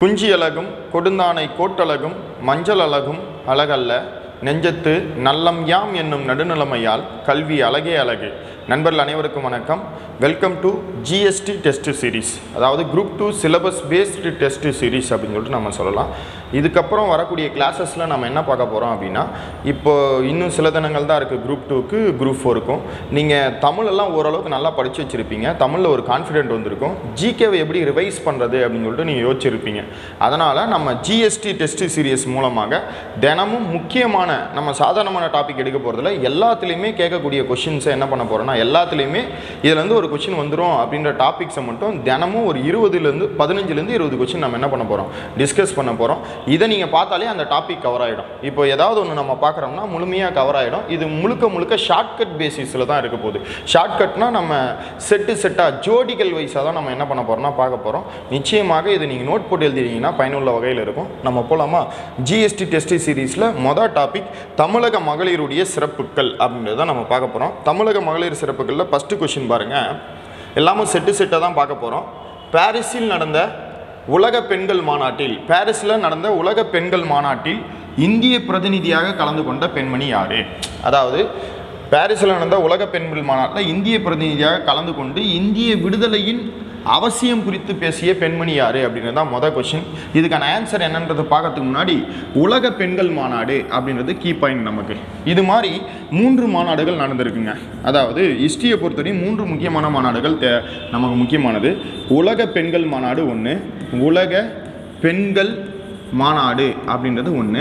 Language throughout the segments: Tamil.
குஞ்சி அழகும் கொடுந்தானை கோட்டழகும் மஞ்சள் அழகும் அழகல்ல நெஞ்சத்து நல்லம் யாம் என்னும் நடுநிலைமையால் கல்வி அழகே அழகு நண்பர்கள் அனைவருக்கும் வணக்கம் welcome to GST test series அதாவது group two syllabus based test series அப்படின்னு சொல்லிட்டு நம்ம சொல்லலாம் இதுக்கப்புறம் வரக்கூடிய கிளாஸஸில் நம்ம என்ன பார்க்க போகிறோம் அப்படின்னா இப்போ இன்னும் சில தினங்கள் தான் இருக்குது குரூப் டூக்கு குரூப் ஃபோருக்கும் நீங்கள் தமிழெல்லாம் ஓரளவுக்கு நல்லா படித்து வச்சுருப்பீங்க தமிழில் ஒரு கான்ஃபிடென்ட் வந்திருக்கும் ஜிகேவை எப்படி ரிவைஸ் பண்ணுறது அப்படின்னு சொல்லிட்டு நீங்கள் யோசிச்சிருப்பீங்க அதனால் நம்ம ஜிஎஸ்டி டெஸ்ட் சீரியஸ் மூலமாக தினமும் முக்கியமான நம்ம சாதாரணமான டாபிக் எடுக்க போகிறதுல எல்லாத்துலேயுமே கேட்கக்கூடிய கொஷின்ஸை என்ன பண்ண போகிறோம்னா எல்லாத்துலேயுமே இதுலேருந்து ஒரு கொஷின் வந்துடும் அப்படின்ற டாபிக்ஸை மட்டும் தினமும் ஒரு இருபதுலேருந்து பதினஞ்சுலேருந்து இருபது கொஷின் நம்ம என்ன பண்ண போகிறோம் டிஸ்கஸ் பண்ண போகிறோம் இதை நீங்கள் பார்த்தாலே அந்த டாபிக் கவர் ஆகிடும் இப்போ ஏதாவது ஒன்று நம்ம பார்க்குறோம்னா முழுமையாக கவர் ஆகிடும் இது முழுக்க முழுக்க ஷார்ட்கட் பேசிஸில் தான் இருக்க போகுது ஷார்ட்கட்னா நம்ம செட்டு செட்டாக ஜோடிகள் வைஸாக தான் நம்ம என்ன பண்ண போகிறோம்னா பார்க்க போகிறோம் நிச்சயமாக இது நீங்கள் நோட் போட்டு எழுதிட்டீங்கன்னா பயனுள்ள வகையில் இருக்கும் நம்ம போலாமா ஜிஎஸ்டி டெஸ்ட் சீரீஸில் மொதல் டாபிக் தமிழக மகளிருடைய சிறப்புகள் அப்படின்றத நம்ம பார்க்க போகிறோம் தமிழக மகளிர் சிறப்புகளில் ஃபஸ்ட்டு கொஷின் பாருங்கள் எல்லாமே செட்டு செட்டாக தான் பார்க்க போகிறோம் பாரிஸில் நடந்த உலக பெண்கள் மாநாட்டில் பாரிஸில் நடந்த உலக பெண்கள் மாநாட்டில் இந்திய பிரதிநிதியாக கலந்து கொண்ட பெண்மணி யார் அதாவது பாரிஸில் நடந்த உலக பெண்கள் மாநாட்டில் இந்திய பிரதிநிதியாக கலந்து கொண்டு இந்திய விடுதலையின் அவசியம் குறித்து பேசிய பெண்மணி யார் அப்படின்றது தான் மொதல் கொஷின் இதுக்கான ஆன்சர் என்னன்றது பார்க்கறதுக்கு முன்னாடி உலக பெண்கள் மாநாடு அப்படின்றது கீ பாயிண்ட் நமக்கு இது மாதிரி மூன்று மாநாடுகள் நடந்திருக்குங்க அதாவது ஹிஸ்ட்ரியை பொறுத்தவரையும் மூன்று முக்கியமான மாநாடுகள் தே நமக்கு முக்கியமானது உலக பெண்கள் மாநாடு ஒன்று உலக பெண்கள் மாநாடு அப்படின்றது ஒன்று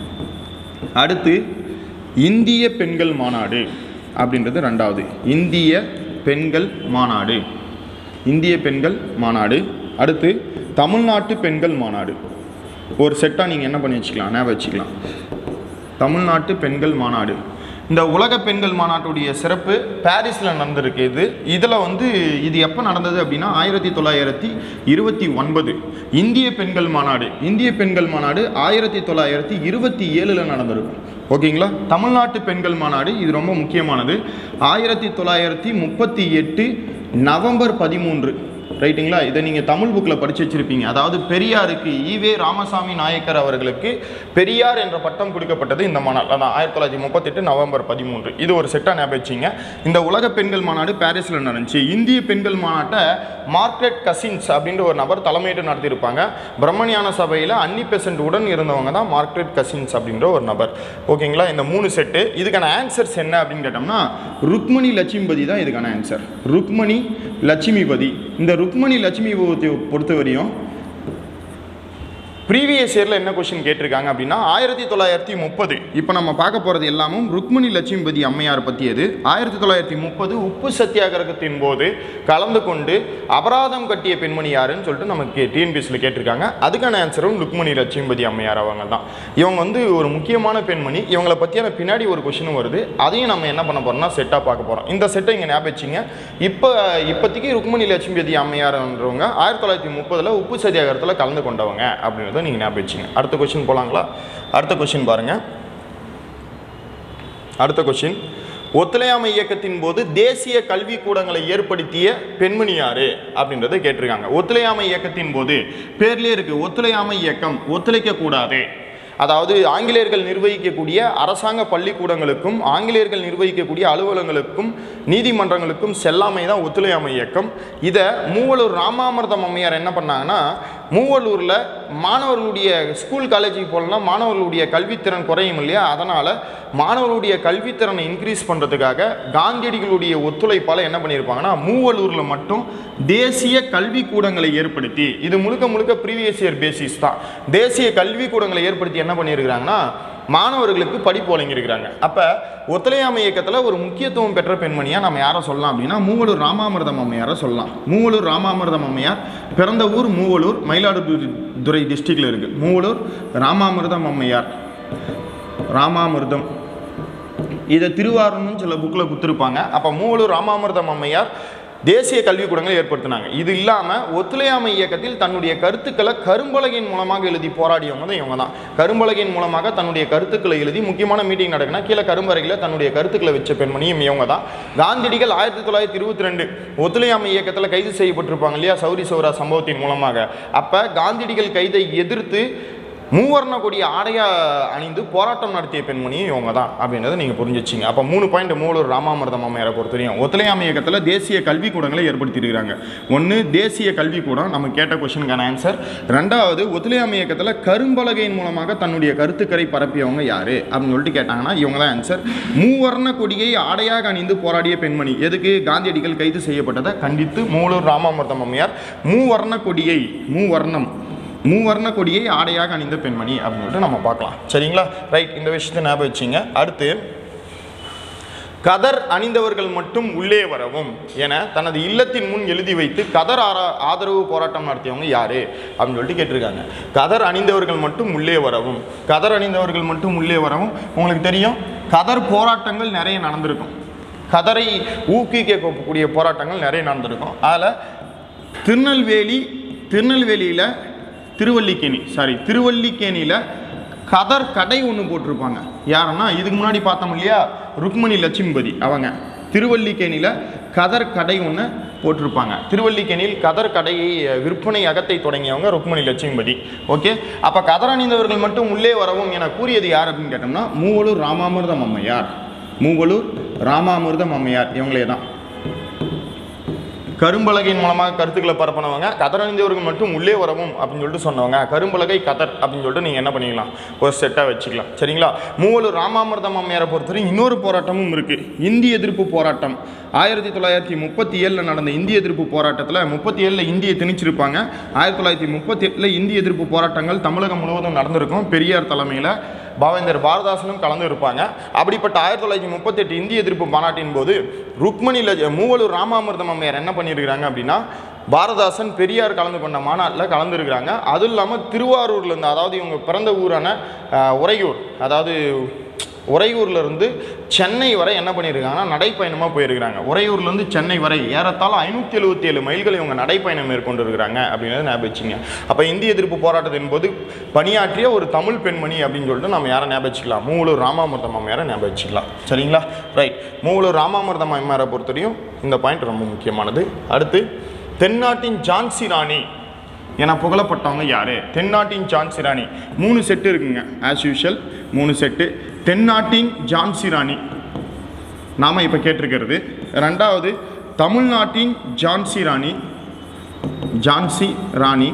அடுத்து இந்திய பெண்கள் மாநாடு அப்படின்றது ரெண்டாவது இந்திய பெண்கள் மாநாடு இந்திய பெண்கள் மாநாடு அடுத்து தமிழ்நாட்டு பெண்கள் மாநாடு ஒரு செட்டாக நீங்கள் என்ன பண்ணி வச்சுக்கலாம் ஞாபகம் வச்சுக்கலாம் தமிழ்நாட்டு பெண்கள் மாநாடு இந்த உலக பெண்கள் மாநாட்டுடைய சிறப்பு பாரிஸில் நடந்திருக்கு இது இதில் வந்து இது எப்போ நடந்தது அப்படின்னா ஆயிரத்தி தொள்ளாயிரத்தி இருபத்தி ஒன்பது இந்திய பெண்கள் மாநாடு இந்திய பெண்கள் மாநாடு ஆயிரத்தி தொள்ளாயிரத்தி இருபத்தி ஏழில் நடந்திருக்கும் ஓகேங்களா தமிழ்நாட்டு பெண்கள் மாநாடு இது ரொம்ப முக்கியமானது ஆயிரத்தி தொள்ளாயிரத்தி முப்பத்தி எட்டு நவம்பர் பதிமூன்று ரைட்டுங்களா இதை நீங்கள் தமிழ் புக்கில் படித்து வச்சுருப்பீங்க அதாவது பெரியாருக்கு ஈவே ராமசாமி நாயக்கர் அவர்களுக்கு பெரியார் என்ற பட்டம் கொடுக்கப்பட்டது இந்த மாநாடு அதான் ஆயிரத்தி தொள்ளாயிரத்தி முப்பத்தெட்டு நவம்பர் பதிமூன்று இது ஒரு செட்டாக ஞாபகம் வச்சிங்க இந்த உலக பெண்கள் மாநாடு பாரிஸில் நடந்துச்சு இந்திய பெண்கள் மாநாட்டை மார்க்ரெட் கசின்ஸ் அப்படின்ற ஒரு நபர் தலைமையிட்டு நடத்தியிருப்பாங்க பிரம்மஞான சபையில் அன்னி பெசன்ட் உடன் இருந்தவங்க தான் மார்க்ரெட் கசின்ஸ் அப்படின்ற ஒரு நபர் ஓகேங்களா இந்த மூணு செட்டு இதுக்கான ஆன்சர்ஸ் என்ன அப்படின்னு கேட்டோம்னா ருக்மணி லட்சுமிபதி தான் இதுக்கான ஆன்சர் ருக்மணி லட்சுமிபதி இந்த ருக்மணி லட்சுமிபதி பொறுத்தவரையும் ப்ரீவியஸ் இயரில் என்ன கொஷின் கேட்டிருக்காங்க அப்படின்னா ஆயிரத்தி தொள்ளாயிரத்தி முப்பது இப்போ நம்ம பார்க்க போகிறது எல்லாமும் ருக்மணி லட்சுமிபதி அம்மையார் பற்றியது ஆயிரத்தி தொள்ளாயிரத்தி முப்பது உப்பு சத்தியாகிரகத்தின் போது கலந்து கொண்டு அபராதம் கட்டிய பெண்மணி யாருன்னு சொல்லிட்டு நமக்கு டிஎன்பிஎஸ்சில் கேட்டிருக்காங்க அதுக்கான ஆன்சரும் ருக்மணி லட்சுமிபதி அம்மையார் அவங்க தான் இவங்க வந்து ஒரு முக்கியமான பெண்மணி இவங்களை பற்றியான பின்னாடி ஒரு கொஷினும் வருது அதையும் நம்ம என்ன பண்ண போகிறோம்னா செட்டாக பார்க்க போகிறோம் இந்த செட்டை இங்கே ஞாபகம் வச்சுங்க இப்போ இப்போதைக்கு ருக்மணி லட்சுமிபதி அம்மையார்ன்றவங்க ஆயிரத்தி தொள்ளாயிரத்தி முப்பதில் உப்பு சத்தியாகிரகத்தில் கலந்து கொண்டவங்க அப்படின்னு அப்படின்றத நீங்கள் ஞாபகம் வச்சுங்க அடுத்த கொஷின் போகலாங்களா அடுத்த கொஷின் பாருங்கள் அடுத்த கொஷின் ஒத்துழையாமை இயக்கத்தின் போது தேசிய கல்வி கூடங்களை ஏற்படுத்திய பெண்மணி யாரு அப்படின்றத கேட்டிருக்காங்க ஒத்துழையாமை இயக்கத்தின் போது பேர்லேயே இருக்கு ஒத்துழையாமை இயக்கம் ஒத்துழைக்க கூடாது அதாவது ஆங்கிலேயர்கள் நிர்வகிக்கக்கூடிய அரசாங்க பள்ளிக்கூடங்களுக்கும் ஆங்கிலேயர்கள் நிர்வகிக்கக்கூடிய அலுவலகங்களுக்கும் நீதிமன்றங்களுக்கும் செல்லாமை தான் ஒத்துழையாமை இயக்கம் இதை மூவலூர் ராமாமிர்தம் அம்மையார் என்ன பண்ணாங்கன்னா மூவலூரில் மாணவர்களுடைய ஸ்கூல் காலேஜுக்கு போகலன்னா மாணவர்களுடைய கல்வித்திறன் குறையும் இல்லையா அதனால் மாணவர்களுடைய கல்வித்திறனை இன்க்ரீஸ் பண்ணுறதுக்காக காந்தியடிகளுடைய ஒத்துழைப்பால் என்ன பண்ணியிருப்பாங்கன்னா மூவலூரில் மட்டும் தேசிய கல்வி கூடங்களை ஏற்படுத்தி இது முழுக்க முழுக்க ப்ரீவியஸ் இயர் பேசிஸ் தான் தேசிய கல்வி கூடங்களை ஏற்படுத்தி என்ன பண்ணியிருக்கிறாங்கன்னா மாணவர்களுக்கு படிப்பு வழங்கியிருக்கிறாங்க அப்போ ஒத்துழையாமை இயக்கத்தில் ஒரு முக்கியத்துவம் பெற்ற பெண்மணியாக நம்ம யாரை சொல்லலாம் அப்படின்னா மூவலூர் ராமாமிர்தம் அம்மையாரை சொல்லலாம் மூவலூர் ராமாமிர்தம் அம்மையார் பிறந்த ஊர் மூவலூர் மயிலாடுதுறை டிஸ்ட்ரிக்டில் இருக்குது மூவலூர் ராமாமிர்தம் அம்மையார் ராமாமிர்தம் இதை திருவாரூர்னு சில புக்கில் கொடுத்துருப்பாங்க அப்போ மூவலூர் ராமாமிர்தம் அம்மையார் தேசிய கல்விக்கூடங்களை ஏற்படுத்தினாங்க இது இல்லாமல் ஒத்துழையாமை இயக்கத்தில் தன்னுடைய கருத்துக்களை கரும்பலகையின் மூலமாக எழுதி போராடியவங்க தான் இவங்க தான் கரும்பலகையின் மூலமாக தன்னுடைய கருத்துக்களை எழுதி முக்கியமான மீட்டிங் நடக்குன்னா கீழே கரும்பலகையில் தன்னுடைய கருத்துக்களை வச்ச பெண்மணியும் இவங்க தான் காந்தியடிகள் ஆயிரத்தி தொள்ளாயிரத்தி இருபத்தி ரெண்டு ஒத்துழையாமை இயக்கத்தில் கைது செய்யப்பட்டிருப்பாங்க இல்லையா சௌரி சௌரா சம்பவத்தின் மூலமாக அப்போ காந்தியடிகள் கைதை எதிர்த்து மூவர்ண கொடி ஆடையா அணிந்து போராட்டம் நடத்திய பெண்மணியும் இவங்க தான் அப்படின்றத நீங்கள் புரிஞ்சுச்சிங்க அப்போ மூணு பாயிண்ட் மூலூர் ராமாமிர்தம் அம்மையாரை பொறுத்தவரையும் ஒத்துழையாமை இயக்கத்தில் தேசிய கல்விக்கூடங்களை ஏற்படுத்தியிருக்கிறாங்க ஒன்று தேசிய கல்விக்கூடம் நம்ம கேட்ட கொஸ்டினுக்கான ஆன்சர் ரெண்டாவது ஒத்துழையாமை இயக்கத்தில் கரும்பலகையின் மூலமாக தன்னுடைய கருத்துக்களை பரப்பியவங்க யார் அப்படின்னு சொல்லிட்டு கேட்டாங்கன்னா இவங்க தான் ஆன்சர் மூவர்ண கொடியை ஆடையாக அணிந்து போராடிய பெண்மணி எதுக்கு காந்தியடிகள் கைது செய்யப்பட்டதை கண்டித்து மூலூர் ராமாமிர்தம் அம்மையார் மூவர்ண கொடியை மூவர்ணம் மூவர்ண கொடியை ஆடையாக அணிந்த பெண்மணி அப்படின்னு சொல்லிட்டு நம்ம பார்க்கலாம் சரிங்களா ரைட் இந்த விஷயத்தை ஞாபகம் வச்சுங்க அடுத்து கதர் அணிந்தவர்கள் மட்டும் உள்ளே வரவும் என தனது இல்லத்தின் முன் எழுதி வைத்து கதர் ஆரா ஆதரவு போராட்டம் நடத்தியவங்க யாரு அப்படின்னு சொல்லிட்டு கேட்டிருக்காங்க கதர் அணிந்தவர்கள் மட்டும் உள்ளே வரவும் கதர் அணிந்தவர்கள் மட்டும் உள்ளே வரவும் உங்களுக்கு தெரியும் கதர் போராட்டங்கள் நிறைய நடந்திருக்கும் கதரை ஊக்குவிக்கக்கூடிய போராட்டங்கள் நிறைய நடந்திருக்கும் அதில் திருநெல்வேலி திருநெல்வேலியில் திருவல்லிக்கேணி சாரி திருவல்லிக்கேணியில் கதர் கடை ஒன்று போட்டிருப்பாங்க யாருன்னா இதுக்கு முன்னாடி பார்த்தோம் இல்லையா ருக்மணி லட்சுமிபதி அவங்க திருவல்லிக்கேணியில் கதர் கடை ஒன்று போட்டிருப்பாங்க திருவல்லிக்கேணியில் கதர் கடையை விற்பனை அகத்தை தொடங்கியவங்க ருக்மணி லட்சுமிபதி ஓகே அப்போ கதர் அணிந்தவர்கள் மட்டும் உள்ளே வரவும் என கூறியது யார் அப்படின்னு கேட்டோம்னா மூவலூர் ராமாமிர்தம் அம்மையார் மூவலூர் ராமாமிர்தம் அம்மையார் இவங்களே தான் கரும்பலகையின் மூலமாக கருத்துக்களை பரப்பினவங்க கதர் அணிந்தவர்கள் மட்டும் உள்ளே வரவும் அப்படின்னு சொல்லிட்டு சொன்னவங்க கரும்பலகை கதர் அப்படின்னு சொல்லிட்டு நீங்கள் என்ன பண்ணிக்கலாம் ஒரு செட்டாக வச்சுக்கலாம் சரிங்களா மூவலூர் ராமாமிர்தம் அம்மையாரை பொறுத்தவரை இன்னொரு போராட்டமும் இருக்குது இந்தி எதிர்ப்பு போராட்டம் ஆயிரத்தி தொள்ளாயிரத்தி முப்பத்தி ஏழில் நடந்த இந்திய எதிர்ப்பு போராட்டத்தில் முப்பத்தி ஏழில் இந்தியை திணிச்சிருப்பாங்க ஆயிரத்தி தொள்ளாயிரத்தி முப்பத்தி எட்டில் இந்திய எதிர்ப்பு போராட்டங்கள் தமிழகம் முழுவதும் நடந்திருக்கும் பெரியார் தலைமையில் பாவேந்தர் பாரதாசனும் கலந்து இருப்பாங்க அப்படிப்பட்ட ஆயிரத்தி தொள்ளாயிரத்தி முப்பத்தெட்டு இந்திய எதிர்ப்பு மாநாட்டின் போது ருக்மணியில் மூவலூர் ராமாமிர்தம் அம்மையார் என்ன பண்ணியிருக்கிறாங்க அப்படின்னா பாரதாசன் பெரியார் கலந்து கொண்ட மாநாட்டில் கலந்துருக்கிறாங்க அதுவும் இல்லாமல் திருவாரூர்லேருந்து அதாவது இவங்க பிறந்த ஊரான அஹ், உறையூர் அதாவது உறையூர்ல இருந்து சென்னை வரை என்ன பண்ணியிருக்காங்கன்னா நடைப்பயணமாக போயிருக்கிறாங்க உறையூர்லேருந்து சென்னை வரை ஏறத்தாழ ஐநூற்றி எழுபத்தி ஏழு மைல்கள் இவங்க நடைப்பயணம் மேற்கொண்டு இருக்கிறாங்க அப்படின்றத ஞாபகம் வச்சுங்க அப்போ இந்திய எதிர்ப்பு போராட்டத்தின் போது பணியாற்றிய ஒரு தமிழ் பெண்மணி அப்படின்னு சொல்லிட்டு நம்ம யாரை ஞாபகம் வச்சுக்கலாம் மூவலூர் ராமாமிர்தம் அம்மையாரை ஞாபகம் வச்சுக்கலாம் சரிங்களா ரைட் மூவலூர் ராமாமிர்தம் அம்மையாரை பொறுத்தவரையும் இந்த பாயிண்ட் ரொம்ப முக்கியமானது அடுத்து தென்னாட்டின் ஜான்சி ராணி என புகழப்பட்டவங்க யார் தென்னாட்டின் ஜான்சி ராணி மூணு செட்டு இருக்குங்க ஆஸ் யூஷுவல் மூணு செட்டு தென்னாட்டின் ஜான்சி ராணி நாம் இப்போ கேட்டிருக்கிறது ரெண்டாவது தமிழ்நாட்டின் ஜான்சி ராணி ஜான்சி ராணி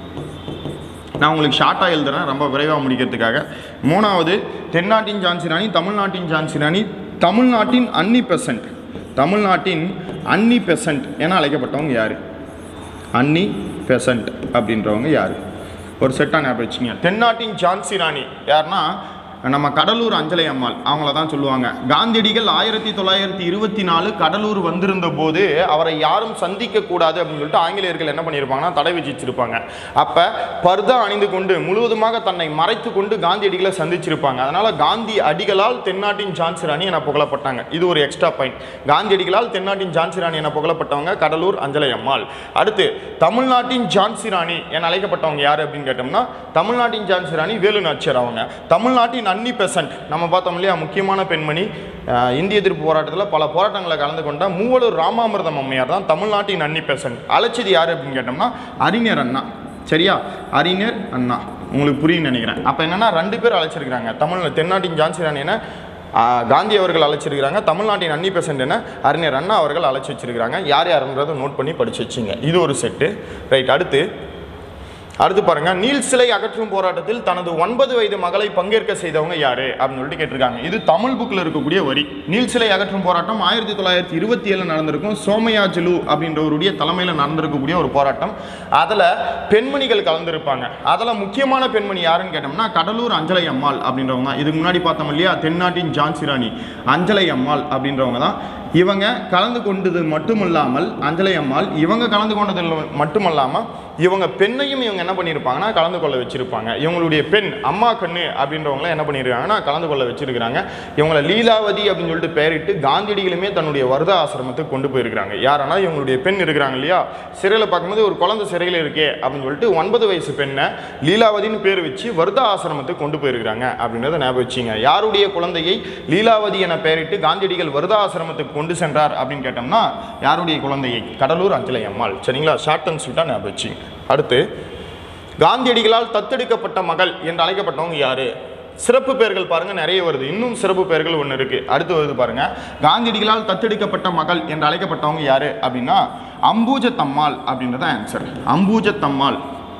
நான் உங்களுக்கு ஷார்ட்டாக எழுதுறேன் ரொம்ப விரைவாக முடிக்கிறதுக்காக மூணாவது தென்னாட்டின் ஜான்சி ராணி தமிழ்நாட்டின் ஜான்சி ராணி தமிழ்நாட்டின் அன்னி பெசன்ட் தமிழ்நாட்டின் அன்னி பெசன்ட் என அழைக்கப்பட்டவங்க யார் அன்னி பெசன்ட் அப்படின்றவங்க யார் ஒரு செட்டாக ஞாபகம் வச்சுங்க தென்னாட்டின் ஜான்சி ராணி யாருன்னா நம்ம கடலூர் அஞ்சலை அம்மாள் அவங்கள தான் சொல்லுவாங்க காந்தியடிகள் ஆயிரத்தி தொள்ளாயிரத்தி இருபத்தி நாலு கடலூர் வந்திருந்த போது அவரை யாரும் சந்திக்க கூடாது அப்படின்னு சொல்லிட்டு ஆங்கிலேயர்கள் என்ன பண்ணியிருப்பாங்கன்னா தடை விதிச்சிருப்பாங்க அப்போ பர்தா அணிந்து கொண்டு முழுவதுமாக தன்னை மறைத்து கொண்டு காந்தியடிகளை சந்திச்சிருப்பாங்க அதனால காந்தி அடிகளால் தென்னாட்டின் ஜான்சி ராணி என புகழப்பட்டாங்க இது ஒரு எக்ஸ்ட்ரா பாயிண்ட் காந்தியடிகளால் தென்னாட்டின் ஜான்சி ராணி என புகழப்பட்டவங்க கடலூர் அஞ்சலை அம்மாள் அடுத்து தமிழ்நாட்டின் ஜான்சி ராணி என அழைக்கப்பட்டவங்க யார் அப்படின்னு கேட்டோம்னா தமிழ்நாட்டின் ஜான்சி ராணி வேலு நாச்சியார் அவங்க தமிழ்நாட்டின் அன்னி பெசன்ட் நம்ம பார்த்தோம் இல்லையா முக்கியமான பெண்மணி அஹ், இந்திய எதிர்ப்பு போராட்டத்தில் பல போராட்டங்களை கலந்து கொண்ட மூவலூர் ராமாமிர்தம் அம்மையார் தான் தமிழ்நாட்டின் அன்னி பெசன்ட் அழைச்சது யார் அப்படின்னு கேட்டோம்னா அறிஞர் அண்ணா சரியா அறிஞர் அண்ணா உங்களுக்கு புரியும்னு நினைக்கிறேன் அப்போ என்னன்னா ரெண்டு பேர் அழைச்சிருக்கிறாங்க தமிழ் தென்னாட்டின் ஜான்சி ராணி என ஆஹ், காந்தி அவர்கள் அழைச்சிருக்கிறாங்க தமிழ்நாட்டின் அன்னி பெசன்ட் என அறிஞர் அண்ணா அவர்கள் அழைச்சி வச்சிருக்கிறாங்க யார் யாருன்றதை நோட் பண்ணி படிச்சு வச்சுங்க இது ஒரு செட்டு ரைட் அடுத்து அடுத்து பாருங்க நீல் சிலை அகற்றும் போராட்டத்தில் தனது ஒன்பது வயது மகளை பங்கேற்க செய்தவங்க யாரு அப்படின்னு சொல்லிட்டு கேட்டிருக்காங்க இது தமிழ் புக்கில் இருக்கக்கூடிய வரி நீல் சிலை அகற்றும் போராட்டம் ஆயிரத்தி தொள்ளாயிரத்தி இருபத்தி ஏழு நடந்திருக்கும் சோமயாஜுலு அப்படின்றவருடைய தலைமையில் நடந்திருக்கக்கூடிய ஒரு போராட்டம் அதில் பெண்மணிகள் கலந்துருப்பாங்க அதில் முக்கியமான பெண்மணி யாருன்னு கேட்டோம்னா கடலூர் அஞ்சலை அம்மாள் அப்படின்றவங்க தான் இதுக்கு முன்னாடி பார்த்தோம் இல்லையா தென்னாட்டின் ஜான்சி ராணி அஞ்சலை அம்மாள் அப்படின்றவங்க தான் இவங்க கலந்து கொண்டது மட்டுமில்லாமல் அஞ்சலை அம்மாள் இவங்க கலந்து கொண்டதில் மட்டுமல்லாமல் இவங்க பெண்ணையும் இவங்க என்ன பண்ணியிருப்பாங்கன்னா கலந்து கொள்ள வச்சிருப்பாங்க இவங்களுடைய பெண் அம்மா கண்ணு அப்படின்றவங்கள என்ன பண்ணியிருக்காங்கன்னா கலந்து கொள்ள வச்சிருக்கிறாங்க இவங்கள லீலாவதி அப்படின்னு சொல்லிட்டு பெயரிட்டு காந்தியடிகளுமே தன்னுடைய வருத ஆசிரமத்துக்கு கொண்டு போயிருக்கிறாங்க யாரனா இவங்களுடைய பெண் இருக்கிறாங்க இல்லையா சிறையில் பார்க்கும்போது ஒரு குழந்தை சிறையில் இருக்கே அப்படின்னு சொல்லிட்டு ஒன்பது வயசு பெண்ணை லீலாவதின்னு பேர் வச்சு வருத ஆசிரமத்துக்கு கொண்டு போயிருக்கிறாங்க அப்படின்றத ஞாபகம் வச்சுங்க யாருடைய குழந்தையை லீலாவதி என பெயரிட்டு காந்தியடிகள் வருத ஆசிரமத்துக்கு கொண்டு சென்றார் அப்படின்னு கேட்டோம்னா யாருடைய குழந்தையை கடலூர் அஞ்சலை அம்மாள் சரிங்களா ஷார்ட் அண்ட் ஸ்வீட்டாக ஞாபகம் வச்சுங்க அடுத்து காந்தியடிகளால் தத்தெடுக்கப்பட்ட மகள் என்று அழைக்கப்பட்டவங்க யாரு சிறப்பு பெயர்கள் பாருங்க நிறைய வருது இன்னும் சிறப்பு பெயர்கள் ஒன்று இருக்கு அடுத்து வருது பாருங்க காந்தியடிகளால் தத்தெடுக்கப்பட்ட மகள் என்று அழைக்கப்பட்டவங்க யாரு அப்படின்னா அம்பூஜத்தம்மாள் அப்படின்றது ஆன்சர் அம்பூஜத்தம்மாள்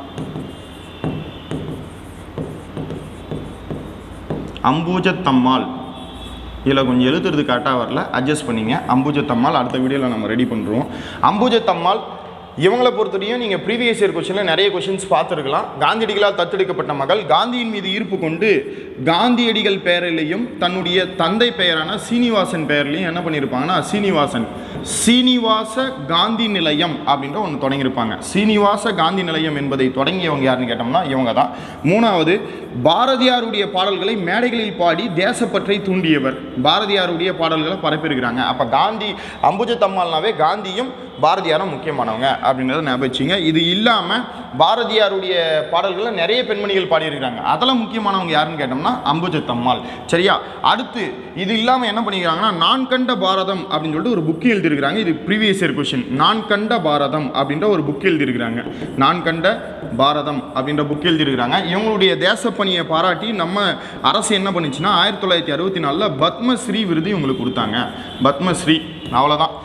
அம்பூஜத்தம்மாள் இதில் கொஞ்சம் எழுதுறது கரெக்டாக வரல அட்ஜஸ்ட் பண்ணிங்க அம்புஜத்தம்மாள் அடுத்த வீடியோவில் நம்ம ரெடி பண்ணுறோம் அம்புஜத்தம்மாள் இவங்களை பொறுத்தவரையும் நீங்கள் ப்ரீவியஸ் இயர் கொஸ்டினில் நிறைய கொஷின்ஸ் பார்த்துருக்கலாம் காந்தியடிகளால் தத்தெடுக்கப்பட்ட மகள் காந்தியின் மீது ஈர்ப்பு கொண்டு காந்தியடிகள் பெயரிலையும் தன்னுடைய தந்தை பெயரான சீனிவாசன் பெயர்லையும் என்ன பண்ணியிருப்பாங்கன்னா சீனிவாசன் சீனிவாச காந்தி நிலையம் அப்படின்ற ஒன்று தொடங்கியிருப்பாங்க சீனிவாச காந்தி நிலையம் என்பதை தொடங்கியவங்க யாருன்னு கேட்டோம்னா இவங்க தான் மூணாவது பாரதியாருடைய பாடல்களை மேடைகளில் பாடி தேசப்பற்றை தூண்டியவர் பாரதியாருடைய பாடல்களை பரப்பியிருக்கிறாங்க அப்போ காந்தி அம்புஜத்தம்மாள்னாவே காந்தியும் பாரதியாரும் முக்கியமானவங்க அப்படின்றத ஞாபகம் வச்சுங்க இது இல்லாமல் பாரதியாருடைய பாடல்களை நிறைய பெண்மணிகள் பாடியிருக்கிறாங்க அதில் முக்கியமானவங்க யாருன்னு கேட்டோம்னா அம்புஜத்தம்மாள் சரியா அடுத்து இது இல்லாமல் என்ன பண்ணிக்கிறாங்கன்னா நான் கண்ட பாரதம் அப்படின்னு சொல்லிட்டு ஒரு புக் எழுதியிருக்கிறாங்க இது ப்ரீவியஸ் இயர் கொஷின் நான் கண்ட பாரதம் அப்படின்ற ஒரு புக் எழுதியிருக்கிறாங்க நான் கண்ட பாரதம் அப்படின்ற புக் எழுதியிருக்கிறாங்க இவங்களுடைய தேசப்பணியை பாராட்டி நம்ம அரசு என்ன பண்ணுச்சுன்னா ஆயிரத்தி தொள்ளாயிரத்தி அறுபத்தி நாலில் பத்மஸ்ரீ விருது இவங்களுக்கு கொடுத்தாங்க பத்மஸ்ரீ அவ்வளோதான்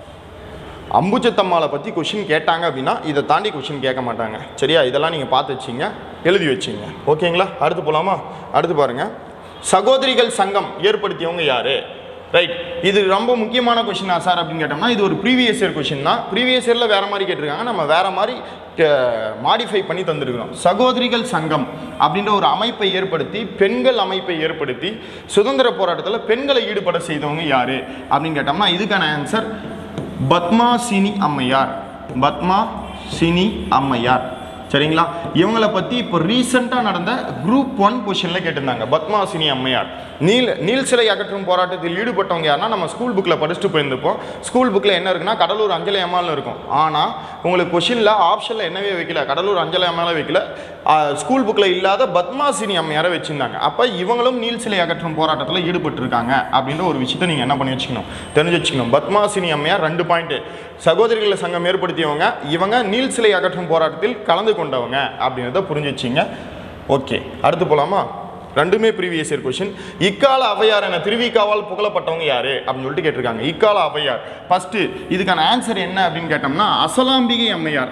அம்புஜத்தம்மாளை பற்றி கொஷின் கேட்டாங்க அப்படின்னா இதை தாண்டி கொஷின் கேட்க மாட்டாங்க சரியா இதெல்லாம் நீங்கள் பார்த்து வச்சிங்க எழுதி வச்சிங்க ஓகேங்களா அடுத்து போகலாமா அடுத்து பாருங்கள் சகோதரிகள் சங்கம் ஏற்படுத்தியவங்க யார் ரைட் இது ரொம்ப முக்கியமான கொஷினா சார் அப்படின்னு கேட்டோம்னா இது ஒரு ப்ரீவியஸ் இயர் கொஷின் தான் ப்ரீவியஸ் இயரில் வேறு மாதிரி கேட்டிருக்காங்க நம்ம வேறு மாதிரி மாடிஃபை பண்ணி தந்திருக்கிறோம் சகோதரிகள் சங்கம் அப்படின்ற ஒரு அமைப்பை ஏற்படுத்தி பெண்கள் அமைப்பை ஏற்படுத்தி சுதந்திர போராட்டத்தில் பெண்களை ஈடுபட செய்தவங்க யார் அப்படின்னு கேட்டோம்னா இதுக்கான ஆன்சர் பத்மா சினி அம்மையார் பத்மா சினி அம்மையார் சரிங்களா இவங்களை பற்றி இப்போ ரீசெண்டாக நடந்த குரூப் ஒன் பொசிஷனில் கேட்டிருந்தாங்க பத்மாசினி அம்மையார் நீல் நீல் சிலை அகற்றும் போராட்டத்தில் ஈடுபட்டவங்க யாருன்னா நம்ம ஸ்கூல் புக்கில் படிச்சுட்டு போயிருந்துப்போம் ஸ்கூல் புக்கில் என்ன இருக்குன்னா கடலூர் அஞ்சலி அம்மாள்னு இருக்கும் ஆனால் உங்களுக்கு கொஷினில் ஆப்ஷனில் என்னவே வைக்கல கடலூர் அஞ்சலி அம்மாவை வைக்கல ஸ்கூல் புக்கில் இல்லாத பத்மாசினி அம்மையாரை வச்சுருந்தாங்க அப்போ இவங்களும் நீல் சிலை அகற்றும் போராட்டத்தில் ஈடுபட்டிருக்காங்க அப்படின்ற ஒரு விஷயத்தை நீங்கள் என்ன பண்ணி வச்சுக்கணும் தெரிஞ்சு வச்சுக்கணும் பத்மாசினி அம்மையார் ரெண்டு பாயிண்ட்டு சகோதரிகள் சங்கம் ஏற்படுத்தியவங்க இவங்க நீல் சிலை அகற்றும் போராட்டத்தில் கலந்து கொண்டவங்க அப்படின்றத புரிஞ்சு வச்சிங்க ஓகே அடுத்து போகலாமா ரெண்டுமே ப்ரீவியஸ் இயர் கொஷின் இக்கால அவையார் என திருவிக்காவால் புகழப்பட்டவங்க யாரு அப்படின்னு சொல்லிட்டு கேட்டிருக்காங்க இக்கால அவையார் ஃபர்ஸ்ட் இதுக்கான ஆன்சர் என்ன அப்படின்னு கேட்டோம்னா அசலாம்பிகை அம்மையார்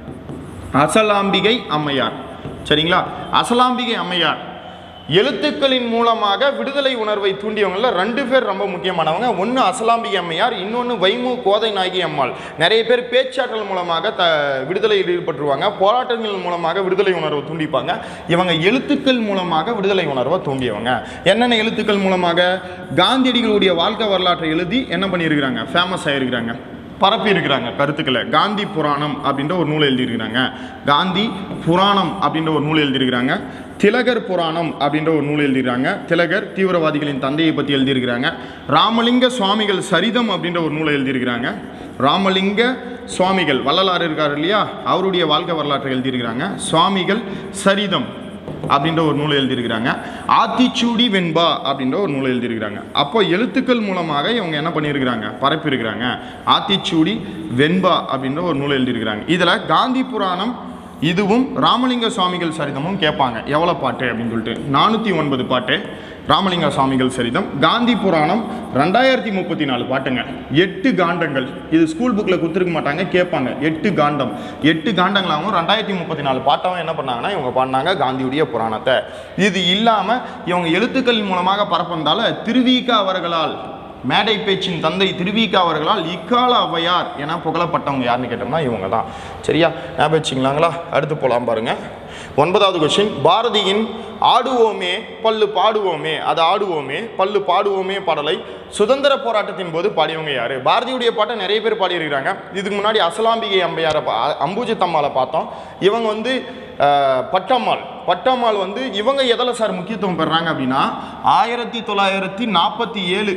அசலாம்பிகை அம்மையார் சரிங்களா அசலாம்பிகை அம்மையார் எழுத்துக்களின் மூலமாக விடுதலை உணர்வை தூண்டியவங்கள ரெண்டு பேர் ரொம்ப முக்கியமானவங்க ஒன்று அசலாம்பிகை அம்மையார் இன்னொன்று வைமு கோதை நாயகி அம்மாள் நிறைய பேர் பேச்சாற்றல் மூலமாக த விடுதலையில் ஈடுபட்டுருவாங்க போராட்டங்கள் மூலமாக விடுதலை உணர்வை தூண்டிப்பாங்க இவங்க எழுத்துக்கள் மூலமாக விடுதலை உணர்வை தூண்டியவங்க என்னென்ன எழுத்துக்கள் மூலமாக காந்தியடிகளுடைய வாழ்க்கை வரலாற்றை எழுதி என்ன பண்ணியிருக்கிறாங்க ஃபேமஸ் ஆகிருக்கிறாங்க பரப்பி இருக்கிறாங்க கருத்துக்களை காந்தி புராணம் அப்படின்ற ஒரு நூல் எழுதியிருக்கிறாங்க காந்தி புராணம் அப்படின்ற ஒரு நூல் எழுதியிருக்கிறாங்க திலகர் புராணம் அப்படின்ற ஒரு நூல் எழுதியிருக்காங்க திலகர் தீவிரவாதிகளின் தந்தையை பற்றி எழுதியிருக்கிறாங்க ராமலிங்க சுவாமிகள் சரிதம் அப்படின்ற ஒரு நூலை எழுதியிருக்கிறாங்க ராமலிங்க சுவாமிகள் வள்ளலார் இருக்கார் இல்லையா அவருடைய வாழ்க்கை வரலாற்றை எழுதியிருக்கிறாங்க சுவாமிகள் சரிதம் அப்படின்ற ஒரு நூல் எழுதியிருக்கிறாங்க ஆத்திச்சூடி வெண்பா அப்படின்ற ஒரு நூல் எழுதியிருக்கிறாங்க அப்போ எழுத்துக்கள் மூலமாக இவங்க என்ன பண்ணியிருக்கிறாங்க பரப்பியிருக்கிறாங்க ஆத்திச்சூடி வெண்பா அப்படின்ற ஒரு நூல் எழுதியிருக்கிறாங்க இதில் காந்தி புராணம் இதுவும் ராமலிங்க சுவாமிகள் சரிதமும் கேட்பாங்க எவ்வளோ பாட்டு அப்படின்னு சொல்லிட்டு நானூற்றி ஒன்பது பாட்டு ராமலிங்க சுவாமிகள் சரிதம் காந்தி புராணம் ரெண்டாயிரத்தி முப்பத்தி நாலு பாட்டுங்க எட்டு காண்டங்கள் இது ஸ்கூல் புக்கில் கொடுத்துருக்க மாட்டாங்க கேட்பாங்க எட்டு காண்டம் எட்டு காண்டங்களாகவும் ரெண்டாயிரத்தி முப்பத்தி நாலு பாட்டாவும் என்ன பண்ணாங்கன்னா இவங்க பாடினாங்க காந்தியுடைய புராணத்தை இது இல்லாமல் இவங்க எழுத்துக்கள் மூலமாக பரப்புனதால திருவிக அவர்களால் மேடை பேச்சின் தந்தை திருவிக அவர்களால் இக்கால ஔவையார் என புகழப்பட்டவங்க யாருன்னு கேட்டோம்னா இவங்க தான் சரியா ஞாபகம் வச்சுங்களாங்களா அடுத்து போகலாம் பாருங்க ஒன்பதாவது கொஸ்டின் பாரதியின் ஆடுவோமே பல்லு பாடுவோமே அது ஆடுவோமே பல்லு பாடுவோமே பாடலை சுதந்திர போராட்டத்தின் போது பாடியவங்க யாரு பாரதியுடைய பாட்டை நிறைய பேர் பாடியிருக்கிறாங்க இதுக்கு முன்னாடி அசலாம்பிகை அம்பையாரை பா அம்பூஜத்தம்மாளை பார்த்தோம் இவங்க வந்து அஹ், பட்டம்மாள் பட்டம்மாள் வந்து இவங்க எதில் சார் முக்கியத்துவம் பெறாங்க அப்படின்னா ஆயிரத்தி தொள்ளாயிரத்தி நாற்பத்தி ஏழு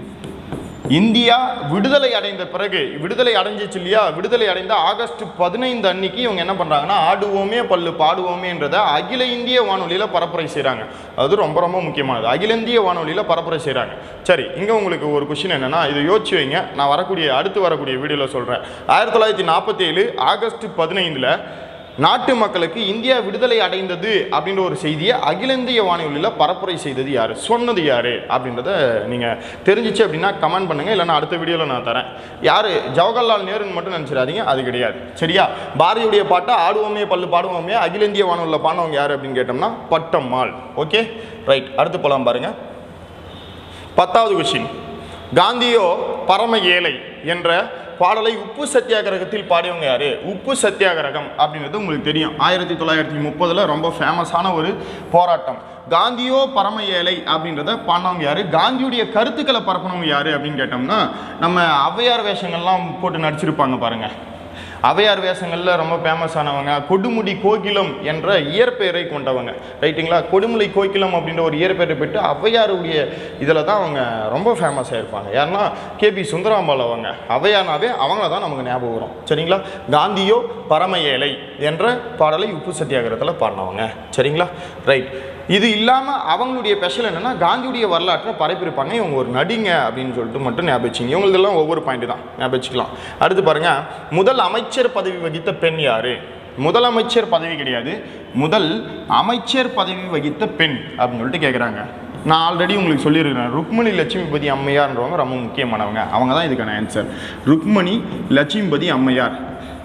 இந்தியா விடுதலை அடைந்த பிறகு விடுதலை அடைஞ்சிச்சு இல்லையா விடுதலை அடைந்த ஆகஸ்ட் பதினைந்து அன்னைக்கு இவங்க என்ன பண்றாங்கன்னா ஆடுவோமே பல்லு பாடுவோமேன்றத அகில இந்திய வானொலியில பரப்புரை செய்றாங்க அது ரொம்ப ரொம்ப முக்கியமானது அகில இந்திய வானொலியில பரப்புரை செய்றாங்க சரி இங்க உங்களுக்கு ஒரு கொஸ்டின் என்னன்னா இதை யோசிச்சு வைங்க நான் வரக்கூடிய அடுத்து வரக்கூடிய வீடியோல சொல்றேன் ஆயிரத்தி தொள்ளாயிரத்தி நாற்பத்தி ஏழு ஆகஸ்ட் பதினைந்துல நாட்டு மக்களுக்கு இந்தியா விடுதலை அடைந்தது அப்படின்ற ஒரு செய்தியை அகில இந்திய வானொலியில் பரப்புரை செய்தது யார் சொன்னது யார் அப்படின்றத நீங்கள் தெரிஞ்சிச்சு அப்படின்னா கமெண்ட் பண்ணுங்கள் இல்லைன்னா அடுத்த வீடியோவில் நான் தரேன் யார் ஜவஹர்லால் நேருன்னு மட்டும் நினச்சிடாதீங்க அது கிடையாது சரியா பாரதியுடைய பாட்டை ஆடுவோமே பல்லு பாடுவோமே அகில இந்திய வானொலியில் பாடினவங்க யார் அப்படின்னு கேட்டோம்னா பட்டம்மாள் ஓகே ரைட் அடுத்து போகலாம் பாருங்கள் பத்தாவது கொஸ்டின் காந்தியோ பரம ஏழை என்ற பாடலை உப்பு சத்தியாகிரகத்தில் பாடியவங்க யாரு உப்பு சத்தியாகிரகம் அப்படின்றது உங்களுக்கு தெரியும் ஆயிரத்தி தொள்ளாயிரத்தி முப்பதுல ரொம்ப ஃபேமஸான ஒரு போராட்டம் காந்தியோ பரம ஏழை அப்படின்றத பாடினவங்க யாரு காந்தியுடைய கருத்துக்களை பரப்புனவங்க யாரு அப்படின்னு கேட்டோம்னா நம்ம ஔவையார் வேஷங்கள்லாம் போட்டு நடிச்சிருப்பாங்க பாருங்க அவையார் வேஷங்களில் ரொம்ப ஃபேமஸ் ஆனவங்க கொடுமுடி கோகிலம் என்ற இயற்பெயரை கொண்டவங்க ரைட்டுங்களா கொடுமுடி கோகிலம் அப்படின்ற ஒரு இயற்பெயரை பெற்று ஔவையாருடைய இதில் தான் அவங்க ரொம்ப ஃபேமஸ் ஆயிருப்பாங்க யாருன்னா கேபி சுந்தராம்பாள் அவங்க ஔவையானாவே அவங்கள தான் நமக்கு ஞாபகம் வரும் சரிங்களா காந்தியோ பரம ஏழை என்ற பாடலை உப்பு சத்தியாகிரகத்தில் பாடினவங்க சரிங்களா ரைட் இது இல்லாமல் அவங்களுடைய ஸ்பெஷல் என்னன்னா காந்தியுடைய வரலாற்றை பரப்பியிருப்பாங்க இவங்க ஒரு நடிங்க அப்படின்னு சொல்லிட்டு மட்டும் ஞாபகம் வச்சுங்க இவங்களதெல்லாம் ஒவ்வொரு பாயிண்ட் தான் ஞாபகம் வச்சுக்கலாம் அடுத்து பாருங்க முதல் அமைச்சர் பதவி வகித்த பெண் யாரு முதலமைச்சர் பதவி கிடையாது முதல் அமைச்சர் பதவி வகித்த பெண் அப்படின்னு சொல்லிட்டு கேட்குறாங்க நான் ஆல்ரெடி உங்களுக்கு சொல்லியிருக்கிறேன் ருக்மணி லட்சுமிபதி அம்மையார்ன்றவங்க ரொம்ப முக்கியமானவங்க அவங்க தான் இதுக்கான ஆன்சர் ருக்மணி லட்சுமிபதி அம்மையார்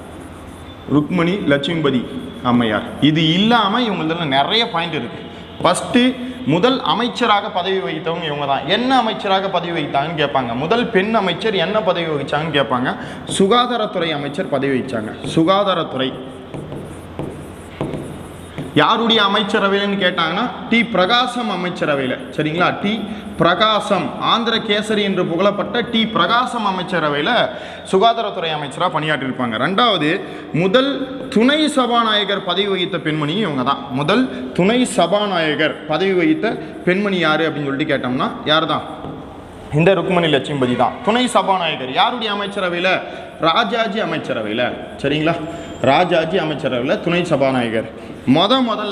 ருக்மணி லட்சுமிபதி அம்மையார் இது இல்லாமல் இவங்களதுல நிறைய பாயிண்ட் இருக்கு ஃபஸ்ட்டு முதல் அமைச்சராக பதவி வகித்தவங்க இவங்க தான் என்ன அமைச்சராக பதவி வகித்தாங்கன்னு கேட்பாங்க முதல் பெண் அமைச்சர் என்ன பதவி வகிச்சாங்கன்னு கேட்பாங்க சுகாதாரத்துறை அமைச்சர் பதவி வகிச்சாங்க சுகாதாரத்துறை யாருடைய அமைச்சரவையில்னு கேட்டாங்கன்னா டி பிரகாசம் அமைச்சரவையில் சரிங்களா டி பிரகாசம் ஆந்திர கேசரி என்று புகழப்பட்ட டி பிரகாசம் அமைச்சரவையில் சுகாதாரத்துறை அமைச்சராக பணியாற்றியிருப்பாங்க ரெண்டாவது முதல் துணை சபாநாயகர் பதவி வகித்த பெண்மணி இவங்க தான் முதல் துணை சபாநாயகர் பதவி வகித்த பெண்மணி யார் அப்படின்னு சொல்லிட்டு கேட்டோம்னா யார் தான் இந்த ருக்மணி லட்சுமிபதி தான் துணை சபாநாயகர் யாருடைய அமைச்சரவையில் ராஜாஜி அமைச்சரவையில் சரிங்களா ராஜாஜி அமைச்சரவையில் துணை சபாநாயகர் முத முதல்ல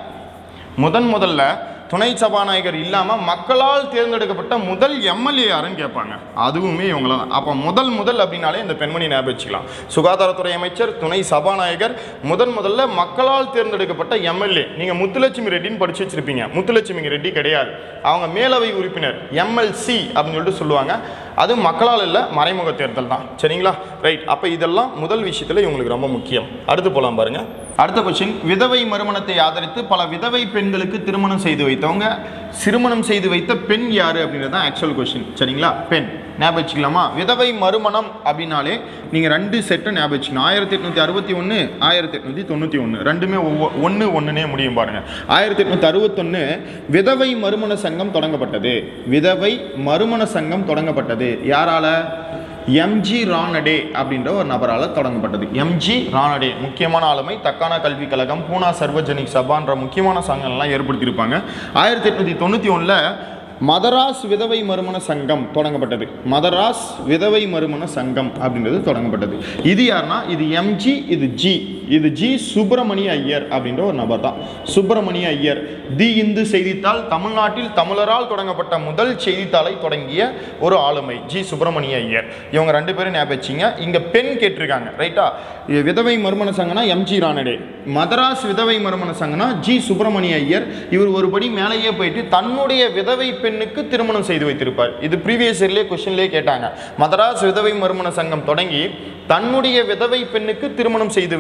முதன் முதல்ல துணை சபாநாயகர் இல்லாமல் மக்களால் தேர்ந்தெடுக்கப்பட்ட முதல் எம்எல்ஏ யாருன்னு கேட்பாங்க அதுவுமே இவங்கள தான் அப்போ முதல் முதல் அப்படின்னாலே இந்த பெண்மணி ஞாபகம் வச்சுக்கலாம் சுகாதாரத்துறை அமைச்சர் துணை சபாநாயகர் முதன் முதல்ல மக்களால் தேர்ந்தெடுக்கப்பட்ட எம்எல்ஏ நீங்கள் முத்துலட்சுமி ரெட்டின்னு படிச்சு வச்சிருப்பீங்க முத்துலட்சுமி ரெட்டி கிடையாது அவங்க மேலவை உறுப்பினர் எம்எல்சி அப்படின்னு சொல்லிட்டு சொல்லுவாங்க அது மக்களால் இல்லை மறைமுக தேர்தல் தான் சரிங்களா ரைட் அப்போ இதெல்லாம் முதல் விஷயத்தில் இவங்களுக்கு ரொம்ப முக்கியம் அடுத்து போகலாம் பாருங்க அடுத்த கொஸ்டின் விதவை மறுமணத்தை ஆதரித்து பல விதவை பெண்களுக்கு திருமணம் செய்து வைத்தவங்க திருமணம் செய்து வைத்த பெண் யாரு அப்படின்றது தான் ஆக்சுவல் கொஸ்டின் சரிங்களா பெண் ஞாபகம் வச்சுக்கலாமா விதவை மறுமணம் அப்படின்னாலே நீங்கள் ரெண்டு செட்டை ஞாபகம் வச்சுக்கணும் ஆயிரத்தி எட்நூற்றி அறுபத்தி ஒன்று ஆயிரத்தி எட்நூற்றி தொண்ணூற்றி ஒன்று ரெண்டுமே ஒவ்வொ ஒன்று ஒன்றுனே முடியும் பாருங்க ஆயிரத்தி எட்நூற்றி அறுபத்தொன்று விதவை மறுமண சங்கம் தொடங்கப்பட்டது விதவை மறுமண சங்கம் தொடங்கப்பட்டது யாரால எம்ஜி ராணடே அப்படின்ற ஒரு நபரால் தொடங்கப்பட்டது எம்ஜி ராணடே முக்கியமான ஆளுமை தக்கான கல்விக் கழகம் பூனா சர்வஜனிக் சபான்ற முக்கியமான சங்கங்கள்லாம் ஏற்படுத்தியிருப்பாங்க ஆயிரத்தி எட்நூற்றி தொண்ணூற்றி ஒன்றில் மதராஸ் விதவை மறுமண சங்கம் தொடங்கப்பட்டது மதராஸ் விதவை மறுமண சங்கம் அப்படின்றது தொடங்கப்பட்டது இது யாருன்னா இது எம்ஜி இது ஜி இது ஜி சுப்பிரமணிய ஐயர் அப்படின்ற ஒரு நபர் தான் சுப்பிரமணிய ஐயர் தி இந்து செய்தித்தாள் தமிழ்நாட்டில் தமிழரால் தொடங்கப்பட்ட முதல் செய்தித்தாளை தொடங்கிய ஒரு ஆளுமை ஜி சுப்பிரமணிய ஐயர் இவங்க ரெண்டு பேரும் ஞாபகம் வச்சிங்க இங்க பெண் கேட்டிருக்காங்க ரைட்டா இது விதவை மறுமண சங்கம்னா எம்ஜி ராணடே மதராஸ் விதவை மறுமண சங்கம்னா ஜி சுப்பிரமணிய ஐயர் இவர் ஒருபடி மேலேயே போயிட்டு தன்னுடைய விதவை பெண்ணுக்கு திருமணம் செய்து வைத்திருப்பார் இது ப்ரீவியஸ் இயர்லேயே கொஸ்டின்லேயே கேட்டாங்க மதராஸ் விதவை மறுமண சங்கம் தொடங்கி தன்னுடைய விதவை பெண்ணுக்கு திருமணம் செய்து வைத்த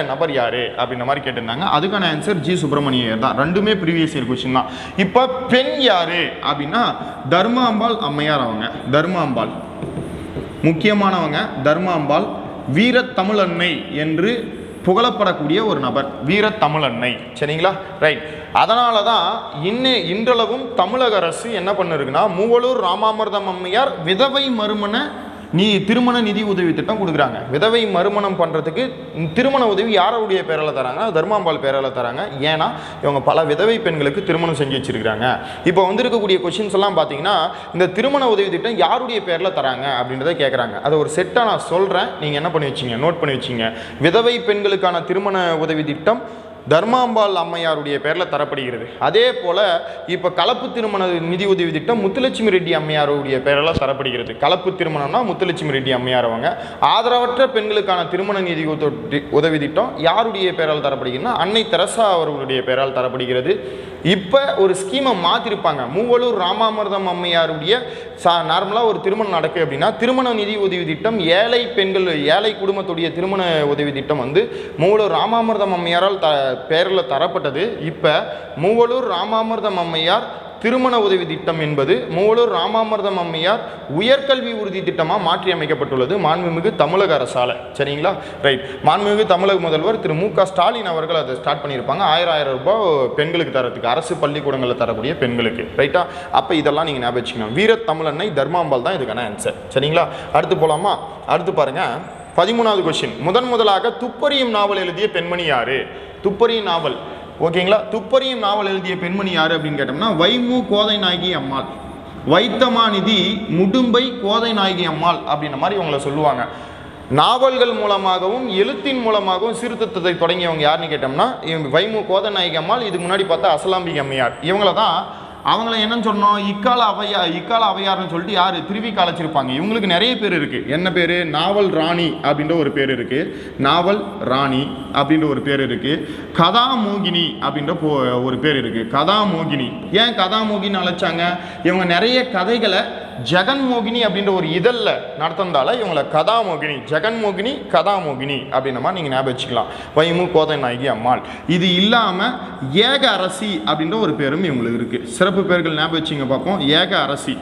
நபர் யாரு அப்படின்ற மாதிரி கேட்டிருந்தாங்க அதுக்கான ஆன்சர் ஜி சுப்பிரமணியர் தான் ரெண்டுமே ப்ரீவியஸ் இயர் கொஸ்டின் தான் இப்போ பெண் யாரு அப்படின்னா தர்மாம்பாள் அம்மையார் அவங்க தர்மாம்பாள் முக்கியமானவங்க தர்மாம்பாள் வீரத்தமிழன்னை என்று புகழப்படக்கூடிய ஒரு நபர் வீரத்தமிழன்னை சரிங்களா ரைட் அதனால தான் இன்னே இன்றளவும் தமிழக அரசு என்ன பண்ணிருக்குன்னா மூவலூர் ராமாமிர்தம் அம்மையார் விதவை மறுமண நீ திருமண நிதி உதவி திட்டம் கொடுக்குறாங்க விதவை மறுமணம் பண்ணுறதுக்கு திருமண உதவி யாருடைய பேரில் தராங்க தர்மாம்பாள் பேரில் தராங்க ஏன்னா இவங்க பல விதவை பெண்களுக்கு திருமணம் செஞ்சு வச்சிருக்காங்க இப்போ வந்திருக்கக்கூடிய கொஷின்ஸ் எல்லாம் பார்த்தீங்கன்னா இந்த திருமண உதவி திட்டம் யாருடைய பேரில் தராங்க அப்படின்றத கேட்குறாங்க அதை ஒரு செட்டாக நான் சொல்கிறேன் நீங்கள் என்ன பண்ணி வச்சிங்க நோட் பண்ணி வச்சிங்க விதவை பெண்களுக்கான திருமண உதவி திட்டம் தர்மாம்பாள் அம்மையாருடைய பேரில் தரப்படுகிறது அதே போல் இப்போ கலப்பு திருமண நிதி உதவி திட்டம் முத்துலட்சுமி ரெட்டி அம்மையாருடைய பேரில் தரப்படுகிறது கலப்பு திருமணம்னா முத்துலட்சுமி ரெட்டி அம்மையார் அவங்க ஆதரவற்ற பெண்களுக்கான திருமண நிதி உத- உதவி திட்டம் யாருடைய பேரால் தரப்படுகிறதுனா அன்னை தெரசா அவர்களுடைய பேரால் தரப்படுகிறது இப்போ ஒரு ஸ்கீமை மாற்றிருப்பாங்க மூவலூர் ராமாமிர்தம் அம்மையாருடைய சா நார்மலாக ஒரு திருமணம் நடக்கு அப்படின்னா திருமண நிதி உதவி திட்டம் ஏழை பெண்கள் ஏழை குடும்பத்துடைய திருமண உதவி திட்டம் வந்து மூவலூர் ராமாமிர்தம் அம்மையாரால் த பேரில் தரப்பட்டது இப்போ மூவலூர் ராமாமிர்தம் அம்மையார் திருமண உதவி திட்டம் என்பது மூவலூர் ராமாமிர்தம் அம்மையார் உயர்கல்வி உறுதி திட்டமாக மாற்றி அமைக்கப்பட்டுள்ளது மாண்புமிகு தமிழக அரசால் சரிங்களா ரைட் மாண்புமிகு தமிழக முதல்வர் திரு மு க ஸ்டாலின் அவர்கள் அதை ஸ்டார்ட் பண்ணியிருப்பாங்க ஆயிரம் ஆயிரம் ரூபாய் பெண்களுக்கு தரத்துக்கு அரசு பள்ளிக்கூடங்களில் தரக்கூடிய பெண்களுக்கு ரைட்டா அப்போ இதெல்லாம் நீங்கள் ஞாபகம் வச்சுக்கணும் வீரத்தமிழன்னை தர்மாம்பாள் தான் இதுக்கான ஆன்சர் சரிங்களா அடுத்து போகலாமா அடுத்து பாருங்க பதிமூணாவது கொஸ்டின் முதன் முதலாக துப்பறியும் நாவல் எழுதிய பெண்மணி யாரு துப்பறியும் நாவல் ஓகேங்களா துப்பறியும் நாவல் எழுதிய பெண்மணி யாரு அப்படின்னு கேட்டோம்னா வைமு கோதை நாயகி அம்மாள் வைத்தமாநிதி முடும்பை கோதை நாயகி அம்மாள் அப்படின்ற மாதிரி இவங்களை சொல்லுவாங்க நாவல்கள் மூலமாகவும் எழுத்தின் மூலமாகவும் சீர்திருத்தத்தை தொடங்கியவங்க யாருன்னு கேட்டோம்னா இவங்க வைமு கோதை நாயகி அம்மாள் இதுக்கு முன்னாடி பார்த்தா அசலாம்பிகை அம்மையார் இவங்கள தான் அவங்கள என்னன்னு சொன்னோம் இக்கால அவையா இக்கால அவையார்னு சொல்லிட்டு யார் திருவி காலச்சிருப்பாங்க இவங்களுக்கு நிறைய பேர் இருக்கு என்ன பேர் நாவல் ராணி அப்படின்ற ஒரு பேர் இருக்கு நாவல் ராணி அப்படின்ற ஒரு பேர் இருக்கு கதாமோகினி அப்படின்ற போ- ஒரு பேர் இருக்கு கதாமோகினி ஏன் கதாமோகினி அழைச்சாங்க இவங்க நிறைய கதைகளை ஜெகன்மோகினி அப்படின்ற ஒரு இதழில் நடத்தினதால இவங்களை கதாமோகினி ஜெகன்மோகினி கதாமோகினி அப்படின்ற மாதிரி நீங்கள் ஞாபகம் வச்சுக்கலாம் வைமு கோதை நாயகி அம்மாள் இது இல்லாமல் ஏக அரசி அப்படின்ற ஒரு பேரும் இவங்களுக்கு இருக்குது சிறப்பு பேர்கள் ஞாபகம் வச்சுங்க பார்ப்போம் ஏக அரசி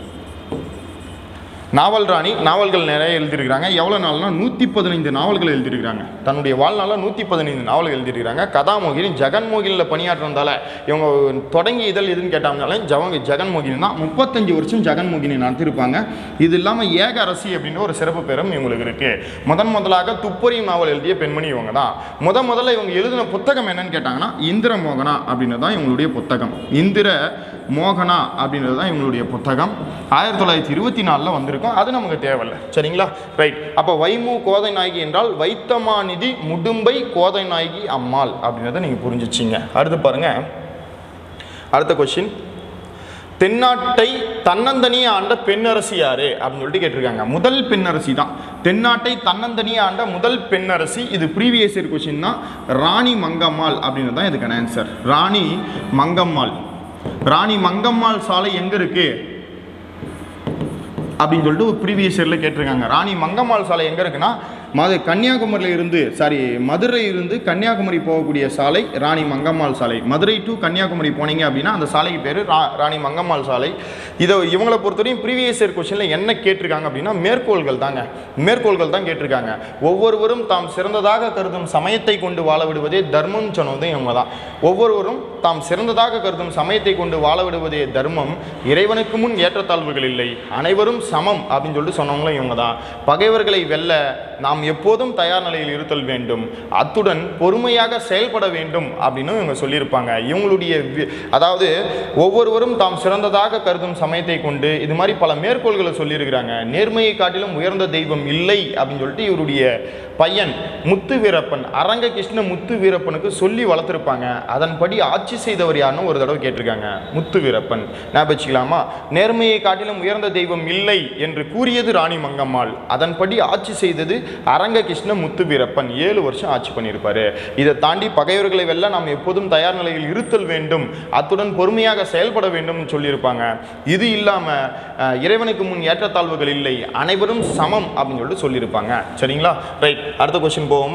நாவல் ராணி நாவல்கள் நிறைய எழுதியிருக்கிறாங்க எவ்வளோ நாள்னா நூற்றி பதினைந்து நாவல்கள் எழுதியிருக்கிறாங்க தன்னுடைய வாழ்நாளில் நூற்றி பதினைந்து நாவல்கள் எழுதியிருக்கிறாங்க கதாமோகினி ஜெகன்மோகினியில் பணியாற்றினதால இவங்க தொடங்கி இதழ் எதுன்னு கேட்டாங்கனால ஜவங்க ஜெகன்மோகினி தான் முப்பத்தஞ்சு வருஷம் ஜெகன்மோகினி நடத்திருப்பாங்க இது இல்லாமல் ஏக அரசி அப்படின்ற ஒரு சிறப்பு பேரும் இவங்களுக்கு இருக்கு முதன் முதலாக துப்பறியும் நாவல் எழுதிய பெண்மணி இவங்க தான் முத முதல்ல இவங்க எழுதின புத்தகம் என்னன்னு கேட்டாங்கன்னா இந்திர மோகனா அப்படின்றது தான் இவங்களுடைய புத்தகம் இந்திர மோகனா அப்படின்றது தான் இவங்களுடைய புத்தகம் ஆயிரத்தி தொள்ளாயிரத்தி இருபத்தி நாலில் வந்திருக்கும் அது நமக்கு தேவையில்ல சரிங்களா ரைட் அப்போ வைமு கோதை நாயகி என்றால் வைத்தமாநிதி முடும்பை கோதை நாயகி அம்மாள் அப்படின்றத நீங்கள் புரிஞ்சுச்சிங்க அடுத்து பாருங்க அடுத்த கொஸ்டின் தென்னாட்டை தன்னந்தனியே ஆண்ட பெண்ணரசி யாரு அப்படின்னு சொல்லிட்டு கேட்டிருக்காங்க முதல் பெண்ணரசி தான் தென்னாட்டை தன்னந்தனியே ஆண்ட முதல் பெண்ணரசி இது ப்ரீவியஸ் இயர் கொஸ்டின் தான் ராணி மங்கம்மாள் அப்படின்னு தான் இதுக்கான ஆன்சர் ராணி மங்கம்மாள் ராணி மங்கம்மாள் சாலை எங்க இருக்கு அப்படின்னு சொல்லிட்டு ஒரு ப்ரீவியஸ் இயரில் கேட்டிருக்காங்க ராணி மங்கம்மாள் சாலை எங்கே இருக்குன்னா மது கன்னியாகுமரியில் இருந்து சாரி மதுரை இருந்து கன்னியாகுமரி போகக்கூடிய சாலை ராணி மங்கம்மாள் சாலை மதுரை டு கன்னியாகுமரி போனீங்க அப்படின்னா அந்த சாலைக்கு பேர் ரா ராணி மங்கம்மாள் சாலை இதை இவங்களை பொறுத்தவரையும் ப்ரீவியஸ் இயர் கொஸ்டினில் என்ன கேட்டிருக்காங்க அப்படின்னா மேற்கோள்கள் தாங்க மேற்கோள்கள் தான் கேட்டிருக்காங்க ஒவ்வொருவரும் தாம் சிறந்ததாக கருதும் சமயத்தை கொண்டு வாழ விடுவதே தர்மம் சொன்னது இவங்க தான் ஒவ்வொருவரும் தாம் சிறந்ததாக கருதும் சமயத்தை கொண்டு வாழ விடுவதே தர்மம் இறைவனுக்கு முன் ஏற்றத்தாழ்வுகள் இல்லை அனைவரும் சமம் அப்படின்னு சொல்லிட்டு சொன்னவங்களும் இவங்க தான் பகைவர்களை வெல்ல நாம் எப்போதும் தயார் நிலையில் இருத்தல் வேண்டும் அத்துடன் பொறுமையாக செயல்பட வேண்டும் அப்படின்னு இவங்க சொல்லியிருப்பாங்க இவங்களுடைய வி- அதாவது ஒவ்வொருவரும் தாம் சிறந்ததாக கருதும் சமயத்தை கொண்டு இது மாதிரி பல மேற்கோள்களை சொல்லியிருக்கிறாங்க நேர்மையை காட்டிலும் உயர்ந்த தெய்வம் இல்லை அப்படின்னு சொல்லிட்டு இவருடைய பையன் முத்து வீரப்பன் அரங்க கிருஷ்ண முத்து வீரப்பனுக்கு சொல்லி வளர்த்துருப்பாங்க அதன்படி ஆட்சி செய்தவர் யாருன்னு ஒரு தடவை கேட்டிருக்காங்க முத்து வீரப்பன் ஞாபகம் வச்சுக்கலாமா நேர்மையை காட்டிலும் உயர்ந்த தெய்வம் இல்லை என்று கூறியது ராணி மங்கம்மாள் அதன்படி ஆட்சி செய்தது அரங்க கிருஷ்ண முத்து வீரப்பன் ஏழு வருஷம் ஆட்சி பண்ணியிருப்பாரு இதை தாண்டி பகைவர்களை வெல்ல நாம் எப்போதும் தயார் நிலையில் இருத்தல் வேண்டும் அத்துடன் பொறுமையாக செயல்பட வேண்டும் சொல்லியிருப்பாங்க இது இல்லாம அஹ், இறைவனுக்கு முன் ஏற்றத்தாழ்வுகள் இல்லை அனைவரும் சமம் அப்படின்னு சொல்லிட்டு சொல்லியிருப்பாங்க சரிங்களா ரைட் அடுத்த கொஸ்டின் போவோமா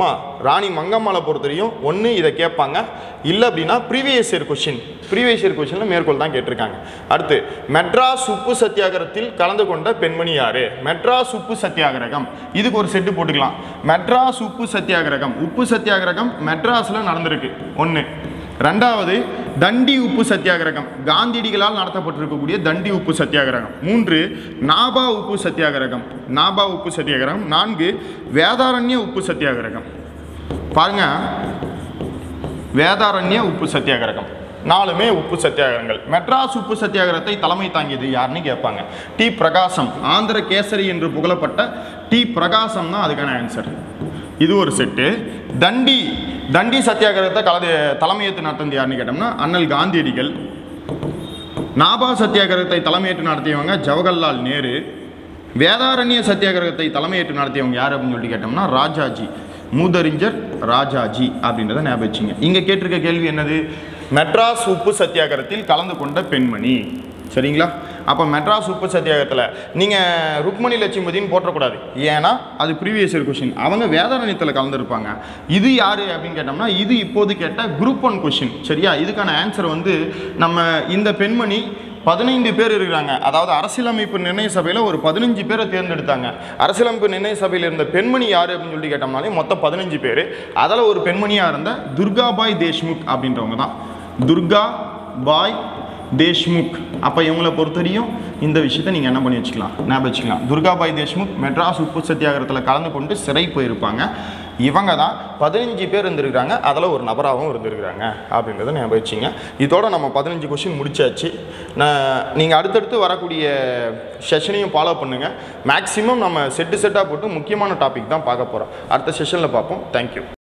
ராணி மங்கம்மாளை பொறுத்தவரையும் ஒன்று இதை கேட்பாங்க இல்லை அப்படின்னா previous year question previous year கொஷினில் மேற்கோள் தான் கேட்டிருக்காங்க அடுத்து மெட்ராஸ் உப்பு சத்தியாகிரகத்தில் கலந்து கொண்ட பெண்மணி யாரு மெட்ராஸ் உப்பு சத்தியாகிரகம் இதுக்கு ஒரு செட்டு போட்டுக்கலாம் மெட்ராஸ் உப்பு சத்தியாகிரகம் உப்பு சத்தியாகிரகம் மெட்ராஸில் நடந்திருக்கு ஒன்று ரெண்டாவது தண்டி உப்பு சத்தியாகிரகம் காந்தியடிகளால் நடத்தப்பட்டிருக்கக்கூடிய தண்டி உப்பு சத்தியாகிரகம் மூன்று நாபா உப்பு சத்தியாகிரகம் நாபா உப்பு சத்தியாகிரகம் நான்கு வேதாரண்ய உப்பு சத்தியாகிரகம் பாருங்க வேதாரண்ய உப்பு சத்தியாகிரகம் நாலுமே உப்பு சத்தியாகிரகங்கள் மெட்ராஸ் உப்பு சத்தியாகிரகத்தை தலைமை தாங்கியது யாருன்னு கேட்பாங்க டி பிரகாசம் ஆந்திர கேசரி என்று புகழப்பட்ட டி பிரகாசம் தான் அதுக்கான ஆன்சர் இது ஒரு செட்டு தண்டி தண்டி சத்தியாகிரகத்தை கலந்து தலைமையேற்று நடத்தினது யாருன்னு கேட்டோம்னா அண்ணல் காந்தியடிகள் நாபா சத்தியாகிரகத்தை தலைமையேற்று நடத்தியவங்க ஜவஹர்லால் நேரு வேதாரண்ய சத்தியாகிரகத்தை தலைமையேற்று நடத்தியவங்க யார் அப்படின்னு சொல்லிட்டு கேட்டோம்னா ராஜாஜி மூதறிஞர் ராஜாஜி அப்படின்றத ஞாபகம் வச்சுங்க இங்கே கேட்டிருக்க கேள்வி என்னது மெட்ராஸ் உப்பு சத்தியாகிரகத்தில் கலந்து கொண்ட பெண்மணி சரிங்களா அப்போ மெட்ராஸ் உப்பு சத்தியாகிரகத்தில் நீங்கள் ருக்மணி லட்சுமதின்னு போட்டக்கூடாது ஏன்னா அது ப்ரீவியஸ் இயர் கொஷின் அவங்க வேதாரண்யத்தில் கலந்துருப்பாங்க இது யார் அப்படின்னு கேட்டோம்னா இது இப்போது கேட்ட குரூப் ஒன் கொஷின் சரியா இதுக்கான ஆன்சர் வந்து நம்ம இந்த பெண்மணி பதினைந்து பேர் இருக்கிறாங்க அதாவது அரசியலமைப்பு நிர்ணய சபையில் ஒரு பதினஞ்சு பேரை தேர்ந்தெடுத்தாங்க அரசியலமைப்பு நிர்ணய சபையில் இருந்த பெண்மணி யார் அப்படின்னு சொல்லி கேட்டோம்னாலே மொத்தம் பதினஞ்சு பேர் அதில் ஒரு பெண்மணியாக இருந்த துர்காபாய் தேஷ்முக் அப்படின்றவங்க தான் துர்கா பாய் தேஷ்முக் அப்போ இவங்களை பொறுத்தவரையும் இந்த விஷயத்தை நீங்கள் என்ன பண்ணி வச்சுக்கலாம் ஞாபகம் வச்சுக்கலாம் துர்காபாய் தேஷ்முக் மெட்ராஸ் உப்பு சத்தியாகிரகத்தில் கலந்து கொண்டு சிறை போயிருப்பாங்க இவங்க தான் பதினஞ்சு பேர் இருந்திருக்கிறாங்க அதில் ஒரு நபராகவும் இருந்திருக்கிறாங்க அப்படின்றத ஞாபகம் வச்சுங்க இதோட நம்ம பதினஞ்சு கொஷின் முடிச்சாச்சு நான் நீங்கள் அடுத்தடுத்து வரக்கூடிய செஷனையும் ஃபாலோ பண்ணுங்கள் மேக்ஸிமம் நம்ம செட்டு செட்டாக போட்டு முக்கியமான டாபிக் தான் பார்க்க போகிறோம் அடுத்த செஷனில் பார்ப்போம் தேங்க்யூ